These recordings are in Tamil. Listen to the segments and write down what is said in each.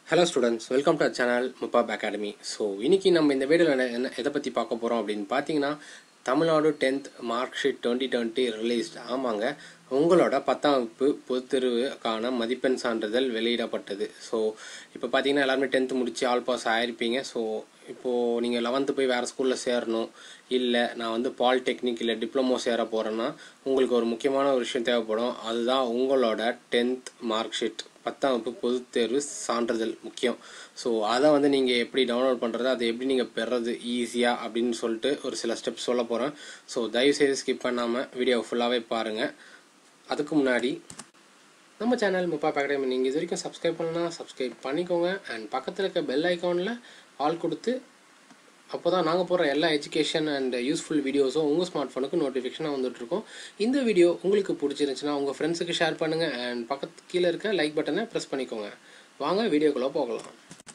hello students welcome to channel முப்பாப் அகாடமி ஸோ இன்னைக்கு நம்ம இந்த வீடியோவில் என்ன எதை பற்றி பார்க்க போகிறோம் அப்படின்னு பார்த்தீங்கன்னா Tamil Nadu tenth mark sheet twenty twenty released ஆமாங்க உங்களோட பத்தாம் வகுப்பு பொதுத்தெருவுக்கான மதிப்பெண் சான்றிதழ் வெளியிடப்பட்டது ஸோ இப்போ பார்த்தீங்கன்னா எல்லாருமே டென்த்து முடிச்சு ஆல் பாஸ் ஆயிருப்பீங்க ஸோ இப்போது நீங்கள் லெவன்த்து போய் வேறு ஸ்கூலில் சேரணும் இல்லை நான் வந்து பாலிடெக்னிக் இல்லை டிப்ளமோ சேர போகிறேன்னா உங்களுக்கு ஒரு முக்கியமான ஒரு விஷயம் தேவைப்படும் அதுதான் உங்களோட டென்த் மார்க் ஷீட் பத்தாம் வகுப்பு பொதுத் தேர்வு சான்றிதழ் முக்கியம் ஸோ அதை வந்து நீங்கள் எப்படி டவுன்லோட் பண்ணுறது அதை எப்படி நீங்கள் பெறது ஈஸியாக அப்படின்னு சொல்லிட்டு ஒரு சில ஸ்டெப்ஸ் சொல்ல போகிறேன் ஸோ தயவுசெய்து ஸ்கிப் பண்ணாமல் வீடியோ ஃபுல்லாகவே பாருங்கள் அதுக்கு முன்னாடி நம்ம சேனல் முப்பா அகாடமி நீங்கள் இது வரைக்கும் சப்ஸ்கிரைப் பண்ணலாம் சப்ஸ்கிரைப் பண்ணிக்கோங்க அண்ட் பக்கத்தில் இருக்க பெல் ஐக்கானில் ஆல் கொடுத்து அப்போ தான் நாங்கள் போடுற எல்லா எஜுகேஷன் அண்ட் யூஸ்ஃபுல் வீடியோஸும் உங்கள் ஸ்மார்ட் ஃபோனுக்கு நோட்டிஃபிகேஷனாக வந்துட்டுருக்கோம் இந்த வீடியோ உங்களுக்கு பிடிச்சிருந்துச்சுன்னா உங்கள் ஃப்ரெண்ட்ஸுக்கு ஷேர் பண்ணுங்கள் அண்ட் பக்கத்து கீழே இருக்க லைக் பட்டனை ப்ரெஸ் பண்ணிக்கோங்க வாங்க வீடியோக்குள்ளே போகலாம்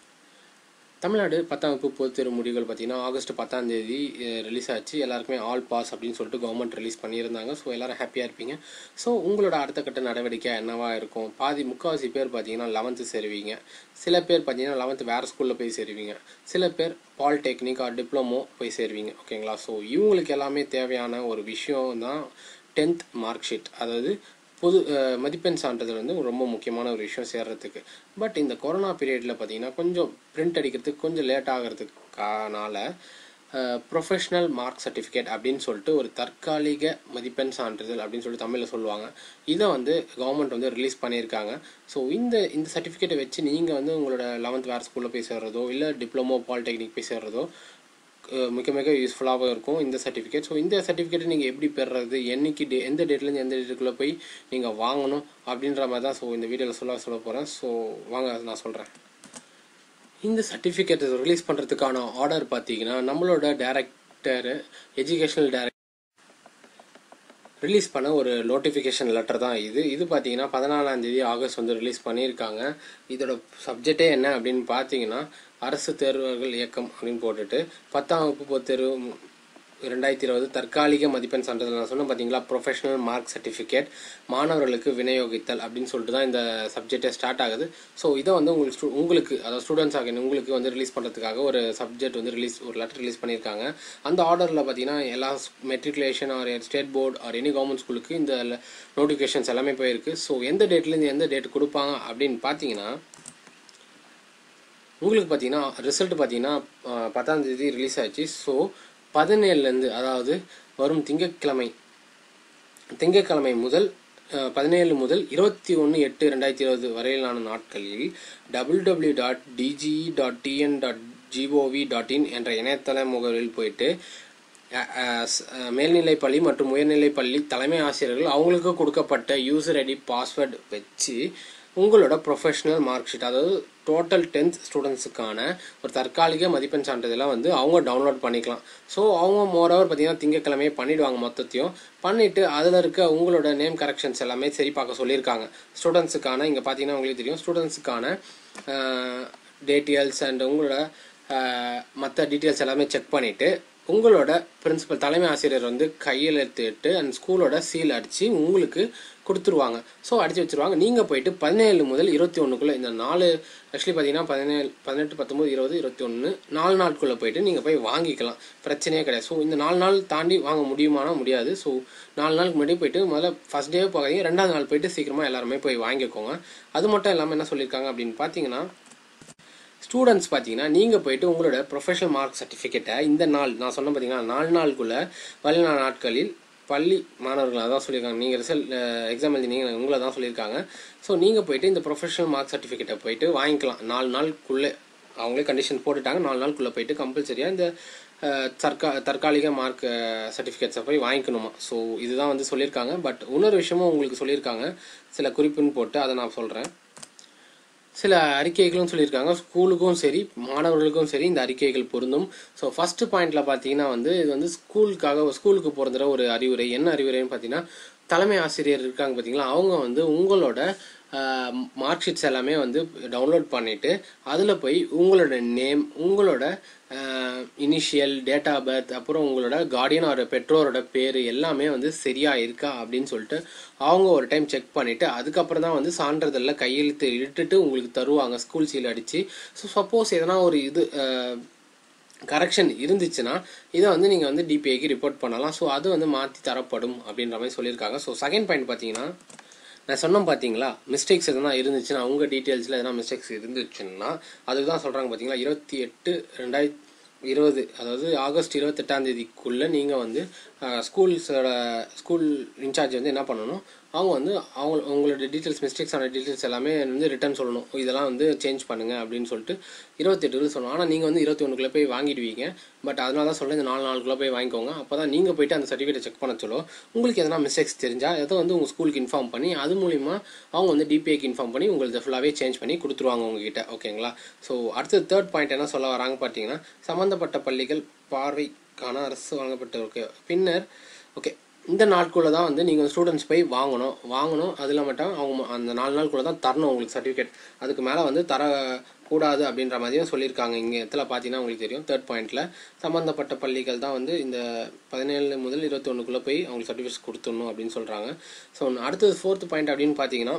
தமிழ்நாடு பத்தாம் வகுப்பு பொதுத் தேர்வு முடிவுகள் பார்த்தீங்கன்னா ஆகஸ்ட் பத்தாம் தேதி ரிலீஸ் ஆச்சு எல்லாருக்குமே ஆல் பாஸ் அப்படின்னு சொல்லிட்டு கவர்மெண்ட் ரிலீஸ் பண்ணியிருந்தாங்க ஸோ எல்லாரும் ஹாப்பியாக இருப்பீங்க ஸோ உங்களோட அடுத்த கட்ட நடவடிக்கை என்னவா இருக்கும் பாதி முக்கால்வாசி பேர் பார்த்தீங்கன்னா லெவன்த்து சேருவீங்க சில பேர் பார்த்தீங்கன்னா லெவன்த்து வேறு ஸ்கூலில் போய் சேருவீங்க சில பேர் பாலிடெக்னிக் ஆர் டிப்ளமோ போய் சேருவீங்க ஓகேங்களா ஸோ இவங்களுக்கு எல்லாமே தேவையான ஒரு விஷயம் தான் டென்த் மார்க் ஷீட் அதாவது பொது அஹ், மதிப்பெண் சான்றிதழ் வந்து ரொம்ப முக்கியமான ஒரு விஷயம் சேர்றதுக்கு பட் இந்த கொரோனா பீரியடில் பார்த்தீங்கன்னா கொஞ்சம் பிரிண்ட் அடிக்கிறதுக்கு கொஞ்சம் லேட் ஆகிறதுக்கானால ப்ரொஃபஷனல் மார்க் சர்டிஃபிகேட் அப்படின்னு சொல்லிட்டு ஒரு தற்காலிக மதிப்பெண் சான்றிதழ் அப்படின்னு சொல்லிட்டு தமிழில் சொல்லுவாங்க இதை வந்து கவர்மெண்ட் வந்து ரிலீஸ் பண்ணியிருக்காங்க ஸோ இந்த இந்த சர்டிஃபிகேட்டை வச்சு நீங்கள் வந்து உங்களோட லெவன்த் வேறு ஸ்கூலில் போய் சேர்றதோ இல்லை டிப்ளமோ பாலிடெக்னிக் போய் சேர்றதோ அஹ் மிக மிக யூஸ்ஃபுல்லாகவும் இருக்கும் இந்த சர்டிஃபிகேட் ஸோ இந்த சர்டிஃபிகேட்டை நீங்கள் எப்படி பெறுறது என்னைக்கு டே எந்த டேட்லேருந்து எந்த டேட்டுக்குள்ளே போய் நீங்கள் வாங்கணும் அப்படின்ற மாதிரி தான் ஸோ இந்த வீடியோவில் சொல்ல சொல்ல போகிறேன் ஸோ வாங்க நான் சொல்கிறேன் இந்த சர்டிஃபிகேட் ரிலீஸ் பண்ணுறதுக்கான ஆர்டர் பார்த்தீங்கன்னா நம்மளோட டைரக்டர் எஜுகேஷனல் டைரக்டர் ரிலீஸ் பண்ண ஒரு நோட்டிஃபிகேஷன் லெட்டர் தான் இது இது பார்த்தீங்கன்னா பதினாலாம் தேதி ஆகஸ்ட் வந்து ரிலீஸ் பண்ணியிருக்காங்க இதோட சப்ஜெக்டே என்ன அப்படின்னு பார்த்தீங்கன்னா அரசு தேர்வுகள் இயக்கம் அப்படின்னு போட்டுட்டு பத்தாம் வகுப்பு பொதுத் தேர்வு ரெண்டாயிரத்தி இருபது தற்காலிக மதிப்பெண் சான்றிதழ் நான் சொன்னேன் பார்த்தீங்களா ப்ரொஃபஷனல் மார்க் சர்டிஃபிகேட் மாணவர்களுக்கு விநியோகித்தல் அப்படின்னு சொல்லிட்டு தான் இந்த சப்ஜெக்டே ஸ்டார்ட் ஆகுது ஸோ இதை வந்து உங்களுக்கு stu- உங்களுக்கு அதாவது ஸ்டூடெண்ட்ஸ் ஆக உங்களுக்கு வந்து ரிலீஸ் பண்ணுறதுக்காக ஒரு சப்ஜெக்ட் வந்து ரிலீஸ் ஒரு லெட்டர் ரிலீஸ் பண்ணியிருக்காங்க அந்த ஆர்டரில் பார்த்தீங்கன்னா எல்லா matriculation or state board or any government ஸ்கூலுக்கு இந்த நோட்டிஃபிகேஷன்ஸ் எல்லாமே போயிருக்கு ஸோ எந்த டேட்லேருந்து எந்த டேட் கொடுப்பாங்க அப்படின்னு பார்த்தீங்கன்னா உங்களுக்கு பார்த்தீங்கன்னா ரிசல்ட் பார்த்தீங்கன்னா அஹ், பத்தாம் தேதி ரிலீஸ் ஆச்சு ஸோ பதினேழுலேருந்து அதாவது வரும் திங்கட்கிழமை திங்கட்கிழமை முதல் அஹ், பதினேழு முதல் இருபத்தி ஒன்று எட்டு ரெண்டாயிரத்தி இருபது வரையிலான நாட்களில் W W dot DGE dot TN dot GOV dot in என்ற இணையதள முகவரியில் போயிட்டு அஹ், அஹ், ஸ்- அஹ், மேல்நிலைப் பள்ளி மற்றும் உயர்நிலைப் பள்ளி தலைமை ஆசிரியர்கள் அவங்களுக்கு கொடுக்கப்பட்ட யூசர் ஐடி பாஸ்வேர்டு வச்சு உங்களோட ப்ரொஃபஷனல் மார்க் ஷீட் அதாவது டோட்டல் டென்த் ஸ்டூடெண்ட்ஸுக்கான ஒரு தற்காலிக மதிப்பெண் சான்றிதழை வந்து அவங்க டவுன்லோட் பண்ணிக்கலாம் ஸோ அவங்க மோரோவர் பார்த்தீங்கன்னா திங்கக்கிழமையே பண்ணிடுவாங்க மொத்தத்தையும் பண்ணிட்டு அதில் இருக்க உங்களோட நேம் கரெக்ஷன்ஸ் எல்லாமே சரி பார்க்க சொல்லியிருக்காங்க ஸ்டூடெண்ட்ஸுக்கான இங்கே பார்த்தீங்கன்னா உங்களுக்கு தெரியும் ஸ்டூடெண்ட்ஸுக்கான டீட்டெயில்ஸ் அண்ட் உங்களோட மற்ற டீட்டெயில்ஸ் எல்லாமே செக் பண்ணிட்டு உங்களோட பிரின்சிபல் தலைமை ஆசிரியர் வந்து கையெழுத்திட்டு அண்ட் ஸ்கூலோட சீல் அடித்து உங்களுக்கு கொடுத்துருவாங்க ஸோ அடித்து வச்சிருவாங்க நீங்கள் போயிட்டு பதினேழு முதல் இருபத்தி ஒன்றுக்குள்ளே இந்த நாலு ஆக்சுவலி பார்த்தீங்கன்னா பதினேழு பதினெட்டு பத்தொம்பது இருபது இருபத்தி ஒன்று நாலு நாட்குள்ளே போயிட்டு நீங்கள் போய் வாங்கிக்கலாம் பிரச்சனையே கிடையாது ஸோ இந்த நாலு நாள் தாண்டி வாங்க முடியுமானா முடியாது ஸோ நாலு நாளுக்கு முன்னாடி போயிட்டு முதல்ல ஃபஸ்ட் டே போகாதீங்க ரெண்டாவது நாள் போயிட்டு சீக்கிரமாக எல்லாருமே போய் வாங்கிக்கோங்க அது மட்டும் இல்லாமல் என்ன சொல்லியிருக்காங்க அப்படின்னு பார்த்தீங்கன்னா ஸ்டூடெண்ட்ஸ் பார்த்தீங்கன்னா நீங்கள் போயிட்டு உங்களோட ப்ரொஃபஷனல் மார்க் சர்டிஃபிகேட்டை இந்த நாள் நான் சொன்ன பார்த்தீங்கன்னா நாலு நாளுக்குள்ள பள்ளி நாட்களில் பள்ளி மாணவர்கள் அதான் சொல்லியிருக்காங்க நீங்கள் ரிசல்ட் எக்ஸாம் எழுதி நீங்கள் உங்களை தான் சொல்லியிருக்காங்க ஸோ நீங்கள் போயிட்டு இந்த ப்ரொஃபஷனல் மார்க் சர்டிஃபிகேட்டை போயிட்டு வாங்கிக்கலாம் நாலு நாளுக்குள்ளே அவங்களே கண்டிஷன் போட்டுட்டாங்க நாலு நாளுக்குள்ளே போயிட்டு கம்பல்சரியாக இந்த அஹ், தற்கா தற்காலிக மார்க் சர்டிஃபிகேட்ஸை போய் வாங்கிக்கணுமா ஸோ இதுதான் வந்து சொல்லியிருக்காங்க பட் இன்னொரு விஷயமும் உங்களுக்கு சொல்லியிருக்காங்க சில குறிப்புன்னு போட்டு அதை நான் சொல்கிறேன் சில அறிக்கைகளும் சொல்லியிருக்காங்க ஸ்கூலுக்கும் சரி மாணவர்களுக்கும் சரி இந்த அறிக்கைகள் பொருந்தும் ஸோ ஃபர்ஸ்ட் பாயிண்ட்ல பார்த்தீங்கன்னா வந்து இது வந்து ஸ்கூலுக்காக ஸ்கூலுக்கு போகிற ஒரு அறிவுரை என்ன அறிவுரைன்னு பார்த்தீங்கன்னா தலைமை ஆசிரியர் இருக்காங்க பார்த்தீங்களா அவங்க வந்து உங்களோட மார்க் ஷீட்ஸ் எல்லாமே வந்து டவுன்லோட் பண்ணிவிட்டு அதில் போய் உங்களோட நேம் உங்களோட இனிஷியல் டேட் ஆஃப் பர்த் அப்புறம் உங்களோட கார்டியன் ஒரு பெற்றோரோட பேர் எல்லாமே வந்து சரியாக இருக்கா அப்படின்னு சொல்லிட்டு அவங்க ஒரு டைம் செக் பண்ணிவிட்டு அதுக்கப்புறம் தான் வந்து சான்றிதழில் கையெழுத்து இட்டுட்டு உங்களுக்கு தருவாங்க ஸ்கூல் சீல் அடித்து ஸோ சப்போஸ் எதனா ஒரு இது கரெக்ஷன் இருந்துச்சுன்னா இதை வந்து நீங்கள் வந்து டிபிஐக்கு ரிப்போர்ட் பண்ணலாம் ஸோ அது வந்து மாற்றி தரப்படும் அப்படின்ற மாதிரி சொல்லியிருக்காங்க ஸோ செகண்ட் பாயிண்ட் பார்த்தீங்கன்னா நான் சொன்னேன் பார்த்தீங்களா மிஸ்டேக்ஸ் எதனா இருந்துச்சுன்னா உங்கள் டீட்டெயில்ஸில் எதனா மிஸ்டேக்ஸ் இருந்துச்சுன்னா அதுக்கு தான் சொல்கிறாங்க பார்த்தீங்களா இருபத்தி எட்டு ரெண்டாயிரத்தி இருபது அதாவது ஆகஸ்ட் இருபத்தெட்டாம் தேதிக்குள்ளே நீங்கள் வந்து ஸ்கூல்ஸோட ஸ்கூல் இன்சார்ஜ் வந்து என்ன பண்ணணும் அவங்க வந்து அவங்க உங்களோட டீட்டெயில்ஸ் மிஸ்டேக்ஸான டீட்டெயில்ஸ் எல்லாமே வந்து ரிட்டர்ன் சொல்லணும் இதெல்லாம் வந்து சேஞ்ச் பண்ணுங்க அப்படின்னு சொல்லிட்டு இருபத்தெட்டு சொல்லணும் ஆனால் நீங்கள் வந்து இருபத்தி ஒன்றுக்குள்ளே போய் வாங்கிடுவீங்க பட் அதனால தான் சொல்கிறேன் இந்த நாலு நாளுக்குள்ளே போய் வாங்கிக்கோங்க அப்போ தான் நீங்கள் போயிட்டு அந்த சர்டிஃபிகேட் செக் பண்ண சொல்லும் உங்களுக்கு எதனா மிஸ்டேக்ஸ் தெரிஞ்சால் எதை வந்து உங்கள் ஸ்கூலுக்கு இன்ஃபார்ம் பண்ணி அது மூலிமா அவங்க வந்து டிபிஐக்கு இன்ஃபார்ம் பண்ணி உங்களுக்கு ஃபுல்லாகவே சேஞ்ச் பண்ணி கொடுத்துருவாங்க உங்ககிட்ட ஓகேங்களா ஸோ அடுத்தது தேர்ட் பாயிண்ட் என்ன சொல்ல வராங்க பார்த்தீங்கன்னா சம்மந்தப்பட்ட பள்ளிகள் பார்வைக்கான அரசு வழங்கப்பட்டிருக்கு பின்னர் ஓகே இந்த நாட்குள்ளே தான் வந்து நீங்கள் ஸ்டூடெண்ட்ஸ் போய் வாங்கணும் வாங்கணும் அதில் மட்டும் அவங்க அந்த நாலு நாளுக்குள்ளே தான் தரணும் உங்களுக்கு சர்டிஃபிகேட் அதுக்கு மேலே வந்து தர கூடாது அப்படின்ற மாதிரியும் சொல்லியிருக்காங்க இங்கே இடத்துல பார்த்தீங்கன்னா உங்களுக்கு தெரியும் தேர்ட் பாயிண்ட்டில் சம்மந்தப்பட்ட பள்ளிகள் தான் வந்து இந்த பதினேழு முதல் இருபத்தி ஒன்றுக்குள்ளே போய் அவங்களுக்கு சர்டிஃபிகேட்ஸ் கொடுத்துடணும் அப்படின்னு சொல்கிறாங்க ஸோ அடுத்தது ஃபோர்த் பாயிண்ட் அப்படின்னு பார்த்தீங்கன்னா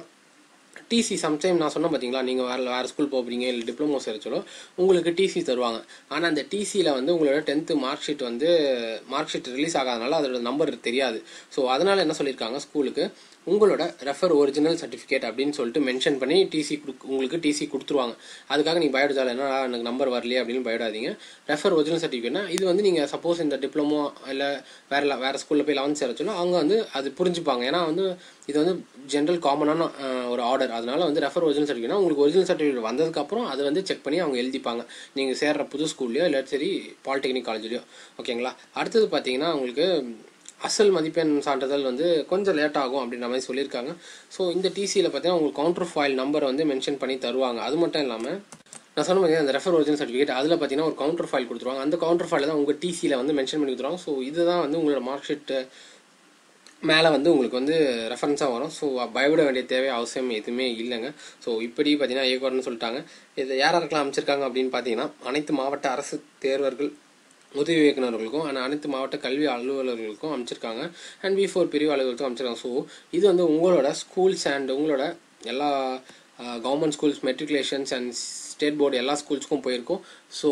டிசி சம்டைம் நான் சொன்னேன் பார்த்தீங்களா நீங்கள் வேறு வேறு ஸ்கூல் போகிறீங்க இல்லை டிப்ளமோ சேரச்சலோ உங்களுக்கு டிசி தருவாங்க ஆனால் அந்த டிசியில் வந்து உங்களோட டென்த்து மார்க் ஷீட் வந்து மார்க் ஷீட் ரிலீஸ் ஆகாதனால அதோட நம்பர் தெரியாது ஸோ அதனால் என்ன சொல்லியிருக்காங்க ஸ்கூலுக்கு உங்களோட ரெஃபர் ஒரிஜினல் சர்டிஃபிகேட் அப்படின்னு சொல்லிட்டு மென்ஷன் பண்ணி டிசி உங்களுக்கு டிசி கொடுத்துருவாங்க அதுக்காக நீங்கள் பயப்படாத என்ன எனக்கு நம்பர் வரலையே அப்படின்னு பயப்படாதீங்க ரெஃபர் ஒரிஜினல் சர்டிஃபிகேட்னா இது வந்து நீங்கள் சப்போஸ் இந்த டிப்ளமோ இல்லை வேறு வேறு ஸ்கூலில் போய் லெவன்த் சேர சொல்லும் அவங்க வந்து அது புரிஞ்சுப்பாங்க ஏன்னா வந்து இது வந்து ஜென்ரல் காமனான ஒரு ஆர்டர் அதனால வந்து ரெஃபர் ஒரிஜினல் சர்டிஃபிகேட்னா உங்களுக்கு ஒரிஜினல் சர்டிஃபிகேட் வந்ததுக்கப்புறம் அதை வந்து செக் பண்ணி அவங்க எழுதிப்பாங்க நீங்கள் சேர்ற புது ஸ்கூல்லையோ இல்லை சரி பாலிடெக்னிக் காலேஜ்லையோ ஓகேங்களா அடுத்தது பார்த்தீங்கன்னா உங்களுக்கு அசல் மதிப்பெண் சான்றிதழ் வந்து கொஞ்சம் லேட் ஆகும் அப்படின்ற மாதிரி சொல்லியிருக்காங்க ஸோ இந்த டிசியில் பார்த்தீங்கன்னா உங்களுக்கு கவுண்டர் ஃபாயில் நம்பர் வந்து மென்ஷன் பண்ணி தருவாங்க அது மட்டும் இல்லாமல் நான் சொன்ன மாதிரி அந்த ரெஃபர் ஒரிஜினல் சர்டிஃபிகேட் அதில் பார்த்தீங்கன்னா ஒரு கவுண்டர் ஃபைல் கொடுத்துருவாங்க அந்த கவுண்டர் ஃபைலில் தான் உங்கள் டிசியில் வந்து மென்ஷன் பண்ணி கொடுத்துருவாங்க ஸோ இதுதான் வந்து உங்களோட மார்க் ஷீட்டு மேலே வந்து உங்களுக்கு வந்து ரெஃபரன்ஸாக வரும் ஸோ பயப்பட வேண்டிய தேவை அவசியம் எதுவுமே இல்லைங்க ஸோ இப்படி பார்த்தீங்கன்னா ஏகோர்னு சொல்லிட்டாங்க இதை யார் யாருக்கெல்லாம் அமைச்சிருக்காங்க அப்படின்னு பார்த்தீங்கன்னா அனைத்து மாவட்ட அரசு தேர்வர்கள் உதவி இயக்குநர்களுக்கும் அண்ட் அனைத்து மாவட்ட கல்வி அலுவலர்களுக்கும் அமைச்சிருக்காங்க அண்ட் வி ஃபோர் பிரிவு அலுவலர்களுக்கும் அமைச்சிருக்காங்க ஸோ இது வந்து உங்களோட ஸ்கூல்ஸ் அண்ட் உங்களோட எல்லா government schools matriculations and state board எல்லா ஸ்கூல்ஸ்க்கும் போயிருக்கும் ஸோ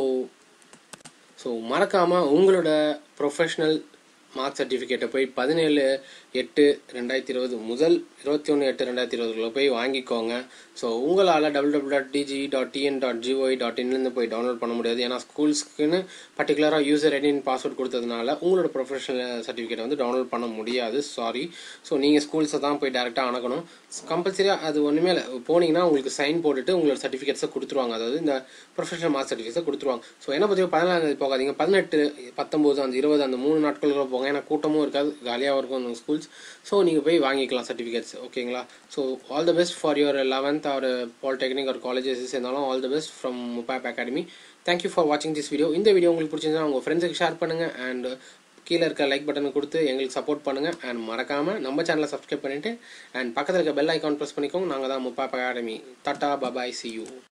ஸோ மறக்காமல் உங்களோட ப்ரொஃபஷ்னல் மார்க் சர்டிஃபிகேட்டை போய் பதினேழு எட்டு ரெண்டாயிரத்தி இருபது முதல் இருபத்தி ஒன்று எட்டு ரெண்டாயிரத்தி இருபதுக்குள்ள போய் வாங்கிக்கோங்க ஸோ உங்களால் double double dot DG dot TN dot GOI dot இன்லேருந்து போய் டவுன்லோட் பண்ண முடியாது ஏன்னா ஸ்கூல்ஸ்க்குன்னு பர்டிகுலராக யூசர் ஐடின் பாஸ்வேர்ட் கொடுத்ததுனால உங்களோட ப்ரொஃபஷனல் சர்டிஃபிகேட் வந்து டவுன்லோட் பண்ண முடியாது சாரி ஸோ நீங்கள் ஸ்கூல்ஸை தான் போய் டேரெக்டாக அணுகணும் கம்பல்சரியாக அது ஒன்றுமே இல்லை போனீங்கன்னா உங்களுக்கு சைன் போட்டுட்டு உங்களோட சர்டிஃபிகேட்ஸை கொடுத்துருவாங்க அதாவது இந்த ப்ரொஃபஷனல் மார்க் சர்டிஃபிகேட்ஸை கொடுத்துருவாங்க ஸோ என்ன பற்றி பதினாலாம் தேதி போகாதீங்க பதினெட்டு பத்தொம்போது அந்த இருபது அந்த மூணு நாட்களுக்குள்ள போங்க ஏன்னா கூட்டமும் இருக்காது காலியாக இருக்கும் அந்த ஸ்கூல்ஸ் ஸோ நீங்கள் போய் வாங்கிக்கலாம் சர்டிஃபிகேட்ஸ் ஓகேங்களா so all the best for your eleventh or polytechnic ஒரு காலேஜஸ் இருந்தாலும் ஆல் த பெஸ்ட் ஃப்ரம் முப்பாப் அகாடமி தேங்க்யூ ஃபார் வாட்சிங் திஸ் வீடியோ இந்த வீடியோ உங்களுக்கு பிடிச்சிருந்தா உங்கள் ஃப்ரெண்ட்ஸுக்கு ஷேர் பண்ணுங்கள் அண்ட் கீழே இருக்க லைக் பட்டனை கொடுத்து எங்களுக்கு சப்போர்ட் பண்ணுங்கள் அண்ட் மறக்காமல் நம்ம சேனலை சப்ஸ்கிரைப் பண்ணிவிட்டு அண்ட் பக்கத்தில் இருக்க பெல் ஐக்கான் ப்ரெஸ் பண்ணிக்கோங்க நாங்கள் தான் முப்பாப் academy tata bye bye see you